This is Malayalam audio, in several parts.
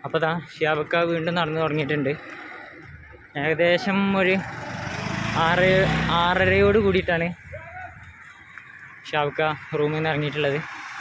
അപ്പോൾ ദാ ഷിയാബക്ക വീണ്ടും നടന്നു തുടങ്ങിയിട്ടുണ്ട് ഏകദേശം ഒരു ആറ് ആറരയോട് കൂടിയിട്ടാണ് ഷിയാബക്ക റൂമിൽ നിന്ന് ഇറങ്ങിയിട്ടുള്ളത്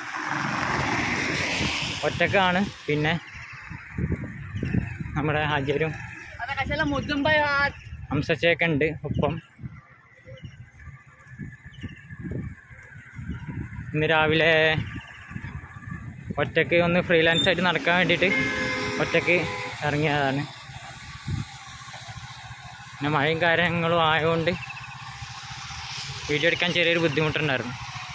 ഒറ്റക്കാണ് പിന്നെ നമ്മുടെ ഹാജരും आता कशाला मोजून बाय हात ഹംസച്ചയൊക്കെ ഉണ്ട് ഒപ്പം ഇന്ന് രാവിലെ ഒറ്റയ്ക്ക് ഒന്ന് ഫ്രീലാൻസ് ആയിട്ട് നടക്കാൻ വേണ്ടിയിട്ട് ഒറ്റയ്ക്ക് ഇറങ്ങിയതാണ് പിന്നെ മഴയും കാര്യങ്ങളും ആയതുകൊണ്ട് വീഡിയോ എടുക്കാൻ ചെറിയൊരു ബുദ്ധിമുട്ടുണ്ടായിരുന്നു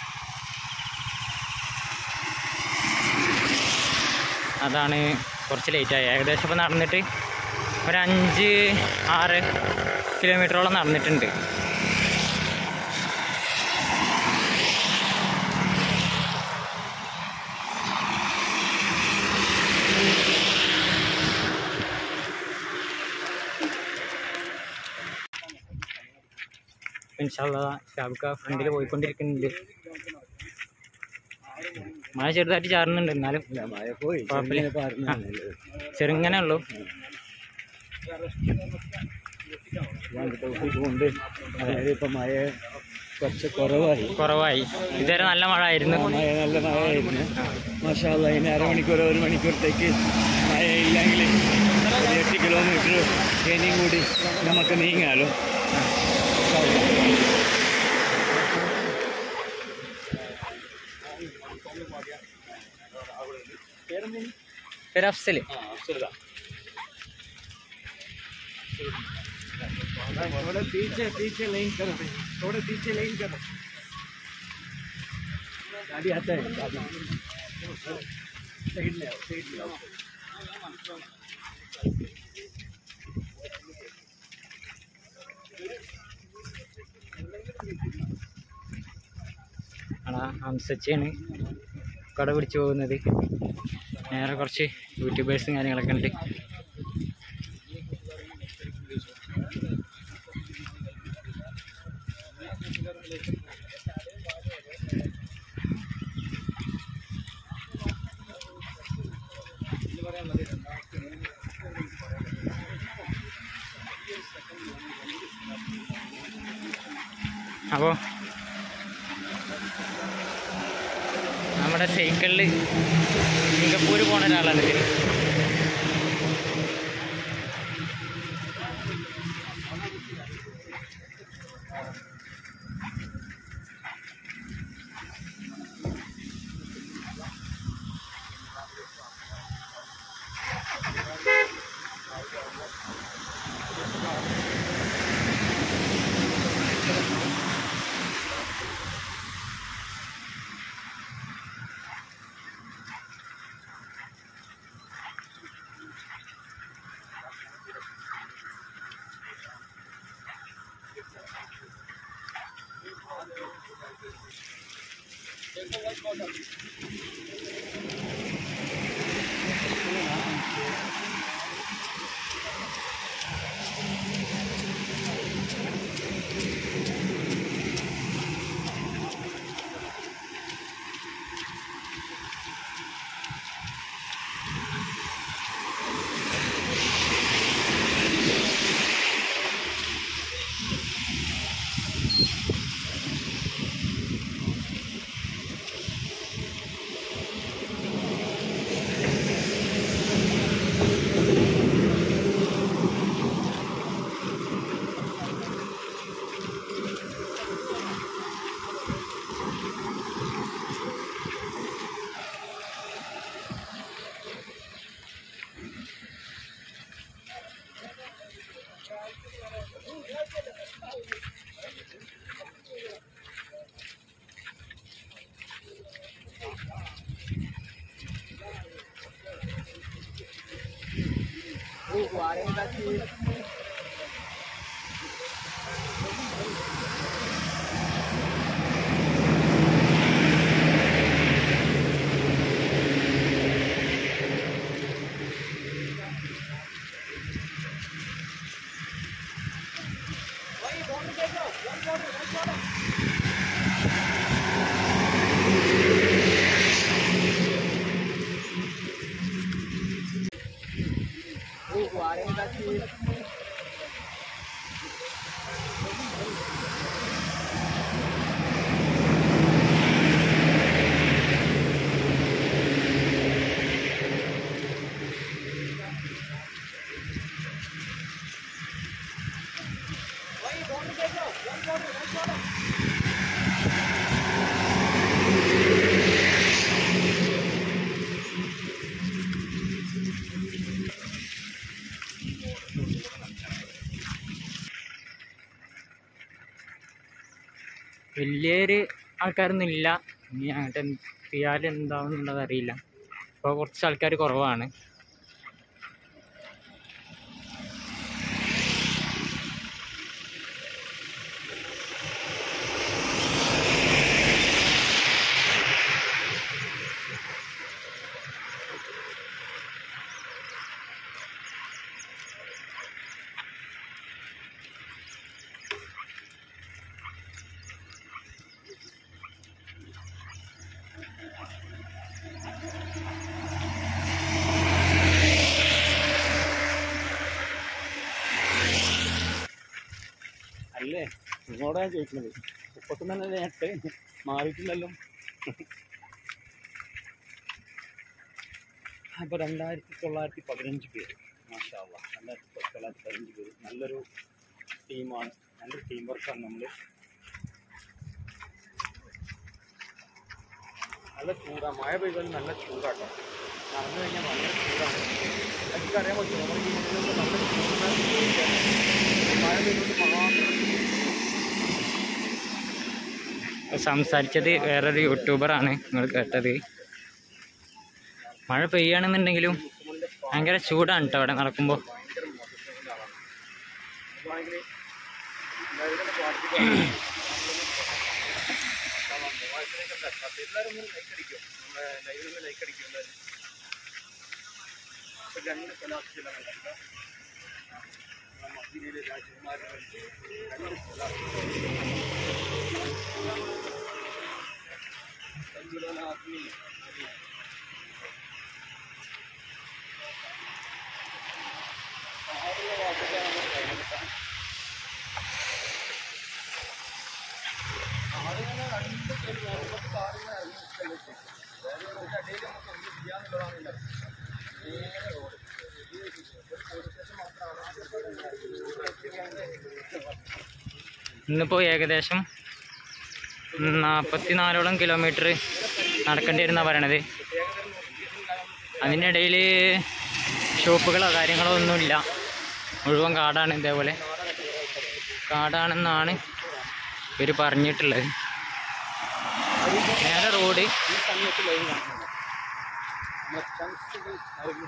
അതാണ് കുറച്ച് ലേറ്റായി ഏകദേശം ഇപ്പോൾ നടന്നിട്ട് ഒരു അഞ്ച് ആറ് കിലോമീറ്ററോളം നടന്നിട്ടുണ്ട് ഇൻഷാല്ല ഷാബുക്ക ഫ്രണ്ടിൽ പോയിക്കൊണ്ടിരിക്കുന്നുണ്ട് മഴ ചെറുതായിട്ട് ചാറുന്നുണ്ട് എന്നാലും മഴ പോയി കുഴപ്പമില്ല. ആ, ചെറുങ്ങനെ ഉള്ളൂ കൊണ്ട് അതായത് ഇപ്പൊ മഴ കുറച്ച് കുറവായി കുറവായി ഇതുവരെ നല്ല മഴ ആയിരുന്നു മഴ നല്ല മഴയായിരുന്നു മാഷാല്ല ഇനി അരമണിക്കൂർ ഒരു മണിക്കൂറത്തേക്ക് മഴ ഇല്ലെങ്കിൽ ഒരു എട്ട് കിലോമീറ്റർ ഇനിയും കൂടി നമുക്ക് നീങ്ങാലോ പേര് അഫ്സൽ थोड़ा पीछे पीछे लाइन करो थोड़े पीछे लाइन करो गाड़ी आता है गाड़ी साइड ले आओ साइड ले आओ ആടാ ഹംസച്ചയാണ് കട പിടിച്ചു പോകുന്നത് നേരെ കുറച്ച് യൂട്യൂബേഴ്സും കാര്യങ്ങളൊക്കെ ഉണ്ട് അപ്പോൾ നമ്മുടെ സൈക്കിളിൽ സിംഗപ്പൂർ പോണ ഒരാളാണ് ഇതിൽ വലിയൊരു ആൾക്കാരൊന്നും ഇല്ല ഇനി അങ്ങോട്ട് എത്തിയാൽ എന്താവുന്നുള്ളത് അറിയില്ല ഇപ്പോൾ കുറച്ച് ആൾക്കാർ കുറവാണ് അല്ലേ നിങ്ങളോടാ ഞാൻ ചോദിക്കുന്നത് മുപ്പത്തൊന്ന് തന്നെ നേരത്തെ മാറിയിട്ടില്ലല്ലോ അപ്പോൾ രണ്ടായിരത്തി തൊള്ളായിരത്തി പതിനഞ്ച് പേര് മാഷാ അള്ളാ രണ്ടായിരത്തി തൊള്ളായിരത്തി പതിനഞ്ച് പേര് നല്ലൊരു ടീമാണ് നല്ലൊരു ടീം വർക്കാണ് നമ്മൾ നല്ല ചൂടാണ് മഴ പെയ്താലും നല്ല ചൂടാട്ടോ നടന്നു കഴിഞ്ഞാൽ നല്ല ചൂടാണ് എനിക്കറിയാൻ പറ്റും നമ്മുടെ ഈ മണ്ണിലൊക്കെ നല്ല ചൂടാണ് മഴ പെയ്തുകൊണ്ട് മാത്രം സംസാരിച്ചത് വേറൊരു യൂട്യൂബറാണ് നിങ്ങൾ കേട്ടത് മഴ പെയ്യുകയാണെന്നുണ്ടെങ്കിലും ഭയങ്കര ചൂടാണ് കേട്ടോ അവിടെ നടക്കുമ്പോൾ എല്ലാവരും ഒന്ന് ലൈക്ക് അടിക്കും നമ്മുടെ ലൈവിൽ ഒന്ന് ലൈക്ക് അടിക്കും എല്ലാവരും ഇപ്പൊ രണ്ട് സ്ഥലത്തിലാണ് മദീനയിലെ രാജകുമാരൻ രണ്ട് സ്ഥലം ഇന്നിപ്പോൾ ഏകദേശം നാൽപ്പത്തിനാലോളം കിലോമീറ്റർ നടക്കേണ്ടി വരുന്ന പറയണത് അതിനിടയിൽ ഷോപ്പുകളോ കാര്യങ്ങളോ ഒന്നുമില്ല മുഴുവൻ കാടാണ് ഇതേപോലെ കാടാണെന്നാണ് ഇവർ പറഞ്ഞിട്ടുള്ളത് നേരെ റോഡ് ഈ സമയത്ത് ലൈവ് കാണുന്നുണ്ട് നമ്മുടെ ചങ്സുകൾ അറിഞ്ഞു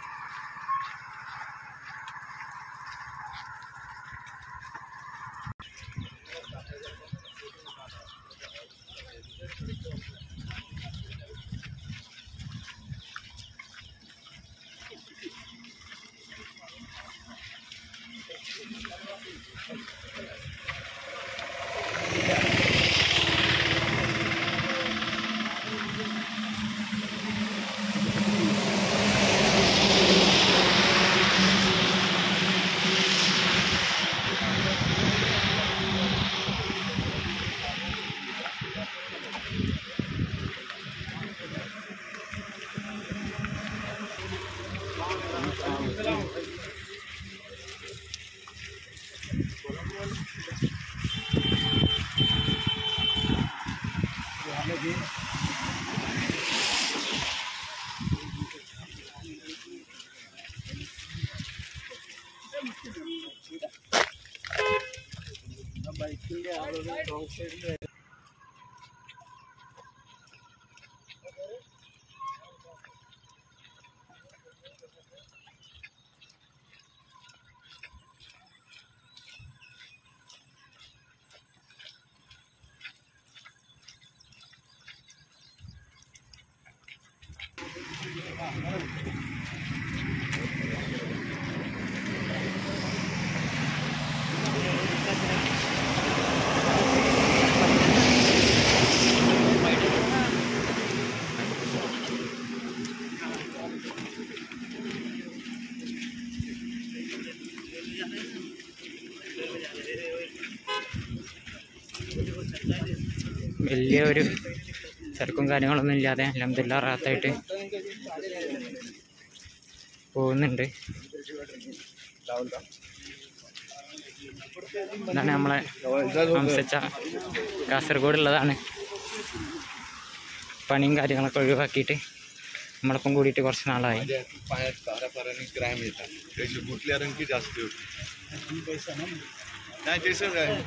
ബൈക്കിന്റെ ആളുകൾ റോങ് സൈഡിൽ വലിയ ഒരു തിരക്കും കാര്യങ്ങളൊന്നും ഇല്ലാതെ അലഹമില്ല റാത്തായിട്ട് പോകുന്നുണ്ട് ഇതാണ് നമ്മളെ ഹംസച്ച കാസർഗോഡുള്ളതാണ് പണിയും കാര്യങ്ങളൊക്കെ ഒഴിവാക്കിയിട്ട് നമ്മളൊപ്പം കൂടിയിട്ട് കുറച്ച് നാളായി पाण्यात तारा पाराने क्राईम येतात त्याची कुठल्या रंगी जास्त होती नाही ते सगळं आहे.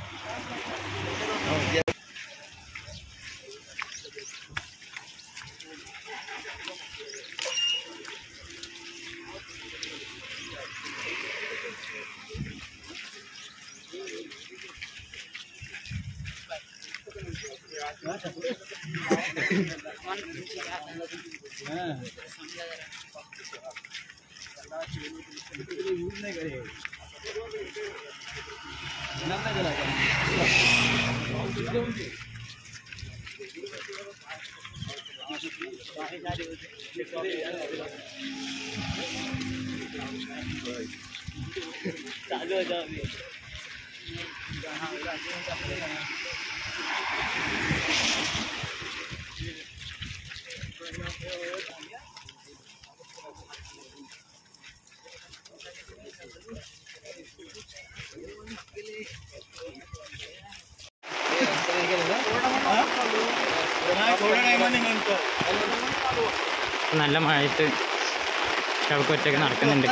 നല്ല മഴയത്ത് ഷവക്ക് ഒറ്റയ്ക്ക് നടക്കുന്നുണ്ട്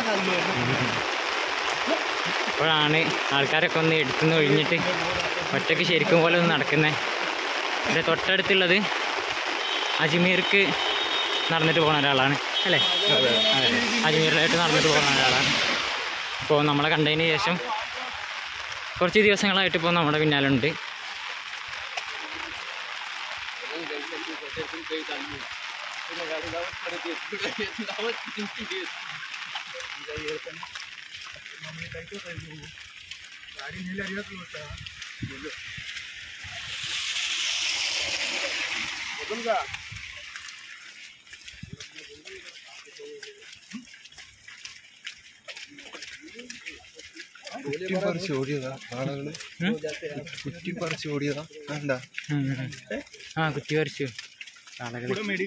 ഇപ്പോഴാണ് ആൾക്കാരൊക്കെ ഒന്ന് എടുത്തുനിന്ന് ഒഴിഞ്ഞിട്ട് ഒറ്റയ്ക്ക് ശരിക്കും പോലെ ഒന്ന് നടക്കുന്നത് ഇവിടെ തൊട്ടടുത്തുള്ളത് അജ്മീർക്ക് നടന്നിട്ട് പോകുന്ന ഒരാളാണ് അല്ലേ അതെ അജ്മീറിലായിട്ട് നടന്നിട്ട് പോകുന്ന ഒരാളാണ് ഇപ്പോൾ നമ്മളെ കണ്ടതിന് ശേഷം കുറച്ച് ദിവസങ്ങളായിട്ട് ഇപ്പോൾ നമ്മുടെ പിന്നാലുണ്ട് കുറ്റിപ്പറിച്ച് ഓടിയതാ ആളുകള് ഉം? കുറ്റിപ്പറിച്ച് ഓടിയതാ വേണ്ട ഉം. ആ കുറ്റി വരച്ചു ആളുകൾ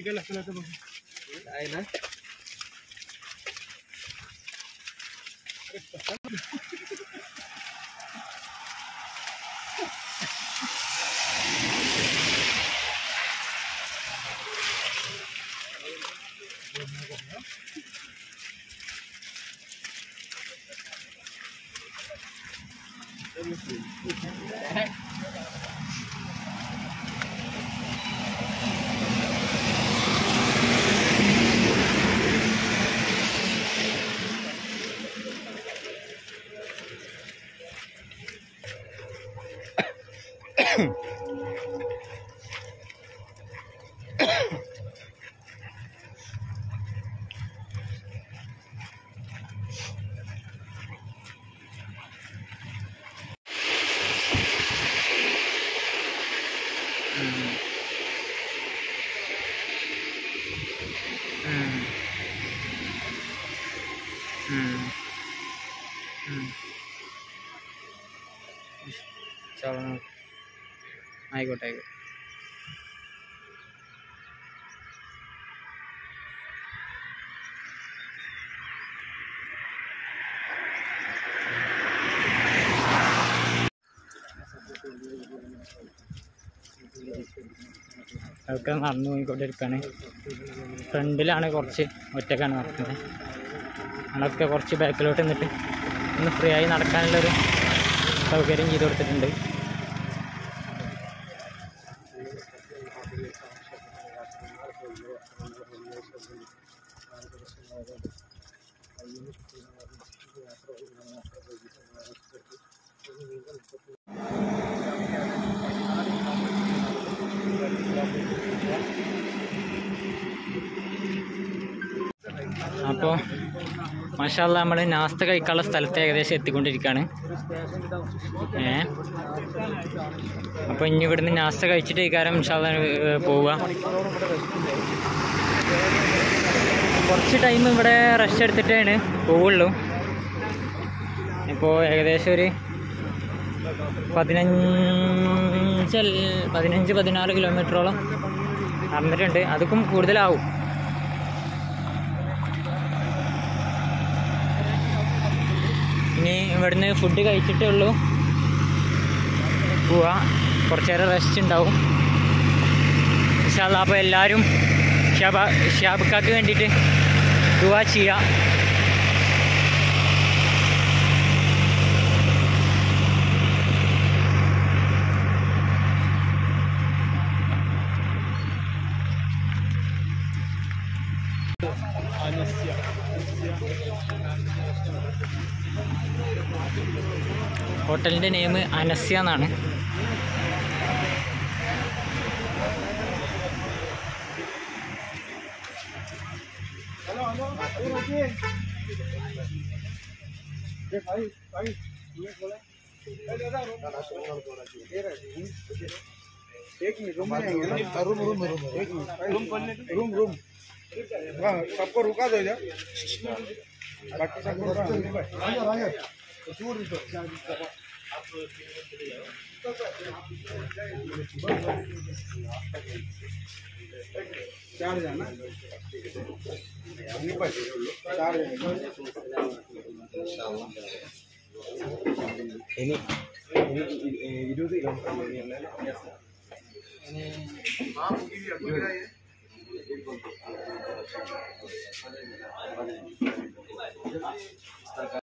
ഉം. ഉം. ഉം. ചാള ആയിക്കോട്ടെ ആയിക്കോട്ടെ അതൊക്കെ നടന്നു പോയിക്കൊണ്ടിരിക്കുകയാണ് ഫ്രണ്ടിലാണ് കുറച്ച് ഒറ്റക്കാണ് നടക്കുന്നത് നമ്മളൊക്കെ കുറച്ച് ബാക്കിലോട്ട് നിന്നിട്ട് ഒന്ന് ഫ്രീ ആയി നടക്കാനുള്ളൊരു സൗകര്യം ചെയ്ത് കൊടുത്തിട്ടുണ്ട് അപ്പോൾ മാഷാല്ല നമ്മൾ നാസ്ത കഴിക്കാനുള്ള സ്ഥലത്ത് ഏകദേശം എത്തിക്കൊണ്ടിരിക്കുകയാണ് ഏ അപ്പോൾ ഇനി ഇവിടുന്ന് നാസ്ത കഴിച്ചിട്ട് ഇക്കാരം ഇൻഷാല്ല പോവുക കുറച്ച് ടൈം ഇവിടെ റെസ്റ്റ് എടുത്തിട്ടാണ് പോവുള്ളൂ ഇപ്പോൾ ഏകദേശം ഒരു പതിനഞ്ച് അല്ല- പതിനഞ്ച് പതിനാറ് കിലോമീറ്ററോളം നടന്നിട്ടുണ്ട് അതുക്കും കൂടുതലാവും ഇനി ഇവിടുന്ന് ഫുഡ് കഴിച്ചിട്ടേ ഉള്ളൂ പോവാ കുറച്ച് നേരം റെസ്റ്റ് ഉണ്ടാവും ഇൻഷാല്ല അപ്പോൾ എല്ലാവരും ഷാബ ഷാബിക്കാക്ക് വേണ്ടിയിട്ട് ദുവാ ചെയ്യുക ഹോട്ടലിൻ്റെ നെയിം അനസ്യ എന്നാണ് रूम रूम हाँ सबको रुका दो इधर बाकी सबको रुका चार जाना चार